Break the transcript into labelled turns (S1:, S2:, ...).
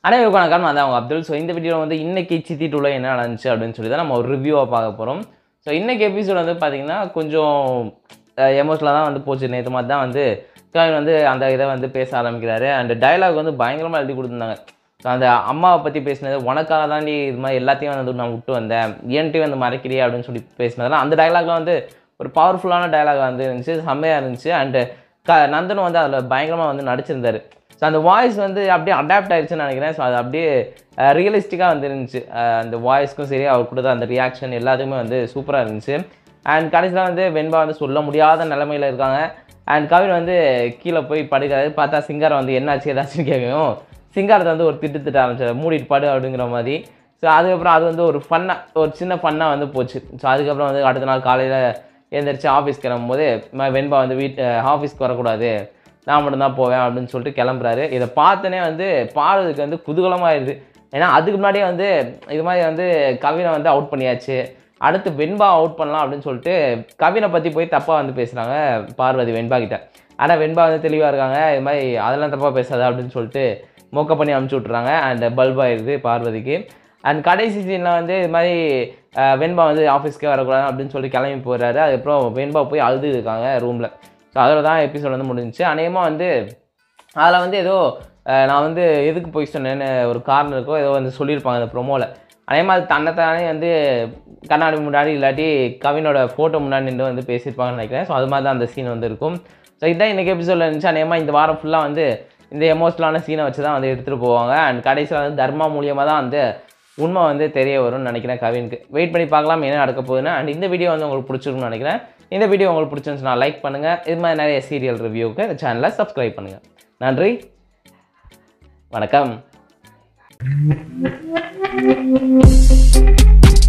S1: அனைவருக்கும் வணக்கம் நான் தான் அவங்க அப்துல் ஸோ இந்த வீடியோவில் வந்து இன்னைக்கு சித்தி டூவில் என்ன நடந்துச்சு அப்படின்னு சொல்லி தான் நம்ம ஒரு ரிவ்யூவாக பார்க்க போகிறோம் ஸோ இன்னைக்கு எபிசோட் வந்து பார்த்தீங்கன்னா கொஞ்சம் எமோஷனலாக தான் வந்து போச்சு நேற்று மாதிரி தான் வந்து கவின் வந்து அந்த இதை வந்து பேச ஆரம்பிக்கிறாரு அண்ட் டயலாக் வந்து பயங்கரமாக எழுதி கொடுத்துருந்தாங்க ஸோ அந்த அம்மாவை பற்றி பேசினது உனக்காக தாண்டி இது மாதிரி எல்லாத்தையும் வந்து நான் விட்டு வந்தேன் ஏன்ட்டு வந்து மறைக்கிறியா அப்படின்னு சொல்லி பேசினதெல்லாம் அந்த டயலாக்லாம் வந்து ஒரு பவர்ஃபுல்லான டயலாக் வந்து இருந்துச்சு செம்மையாக இருந்துச்சு அண்டு க நந்தனும் வந்து அதில் பயங்கரமாக வந்து நடிச்சிருந்தாரு ஸோ அந்த வாய்ஸ் வந்து அப்படியே அடாப்ட் ஆயிடுச்சுன்னு நினைக்கிறேன் ஸோ அது அப்படியே ரியலிஸ்டிக்காக வந்து இருந்துச்சு அஹ் அந்த வாய்ஸ்க்கும் சரி அவர் கொடுத்த அந்த ரியாக்ஷன் எல்லாத்துக்குமே வந்து சூப்பராக இருந்துச்சு அண்ட் கடைசியில் வந்து வெண்பா வந்து சொல்ல முடியாத நிலமையில இருக்காங்க அண்ட் கவின் வந்து கீழே போய் படுக்கிறாரு பார்த்தா சிங்காரம் வந்து என்னாச்சு ஏதாச்சும் கேட்கும் சிங்காரத்தை வந்து ஒரு திட்டு திட்ட ஆரம்பிச்சார் மூடிட்டு படு அப்படிங்கிற மாதிரி ஸோ அதுக்கப்புறம் அது வந்து ஒரு ஃபன்னாக ஒரு சின்ன ஃபன்னாக வந்து போச்சு ஸோ அதுக்கப்புறம் வந்து அடுத்த நாள் காலையில் எழுந்திரிச்சு ஆஃபீஸ் கிளம்பும்போது இந்த மாதிரி வெண்பா வந்து வீட்டு ஆஃபீஸ்க்கு வரக்கூடாது நான் மட்டும்தான் போவேன் அப்படின்னு சொல்லிட்டு கிளம்புறாரு இதை பார்த்தோன்னே வந்து பாடுறதுக்கு வந்து குதூகலமாயிருது ஏன்னா அதுக்கு முன்னாடியே வந்து இது மாதிரி வந்து கவினை வந்து அவுட் பண்ணியாச்சு அடுத்து வெண்பா அவுட் பண்ணலாம் அப்படின்னு சொல்லிட்டு கவினை பற்றி போய் தப்பாக வந்து பேசுகிறாங்க பார்வதி வெண்பா கிட்ட ஆனால் வெண்பா வந்து தெளிவாக இருக்காங்க இது மாதிரி அதெல்லாம் தப்பாக பேசாத அப்படின்னு சொல்லிட்டு மொக்க பண்ணி அமுச்சு விட்றாங்க அண்ட் பல்ப் ஆயிடுது பார்வதிக்கு அண்ட் கடைசி சீனில் வந்து இது மாதிரி அஹ், வெண்பா வந்து ஆஃபீஸ்க்கே வரக்கூடாது அப்படின்னு சொல்லி கிளம்பி போயிடுறாரு அதுக்கப்புறம் வெண்பா போய் அழுது இருக்காங்க ரூமில் ஸோ அதில் தான் எபிசோட் வந்து முடிஞ்சுச்சு அநேகமாக வந்து அதில் வந்து ஏதோ அஹ், நான் வந்து எதுக்கு போய் சொன்னேன்னு ஒரு காரணம் இருக்கோ ஏதோ வந்து சொல்லியிருப்பாங்க அந்த ப்ரொமோவில் அதேமாதிரி அது தன்னைத்தானே வந்து கண்ணாடி முன்னாடி இல்லாட்டி கவினோட ஃபோட்டோ முன்னாடி நின்று வந்து பேசியிருப்பாங்கன்னு நினைக்கிறேன் ஸோ அது மாதிரி தான் அந்த சீன் வந்து இருக்கும் ஸோ இதுதான் இன்றைக்கி எபிசோடில் இருந்துச்சு அநேகமாக இந்த வாரம் ஃபுல்லாக வந்து இந்த எமோஷனலான சீனை வச்சு தான் வந்து எடுத்துகிட்டு போவாங்க அண்ட் கடைசியில் வந்து தர்மா மூலியமாக தான் வந்து உண்மை வந்து தெரிய வரும்னு நினைக்கிறேன் கவினுக்கு வெயிட் பண்ணி பார்க்கலாம் என்ன நடக்க போகுதுன்னு அண்ட் இந்த வீடியோ வந்து உங்களுக்கு பிடிச்சிருக்கும்னு நினைக்கிறேன் இந்த வீடியோ உங்களுக்கு பிடிச்சிருந்துச்சுன்னா லைக் பண்ணுங்கள் இது மாதிரி நிறைய சீரியல் ரிவ்யூக்கு இந்த சேனலை சப்ஸ்கிரைப் பண்ணுங்கள் நன்றி வணக்கம்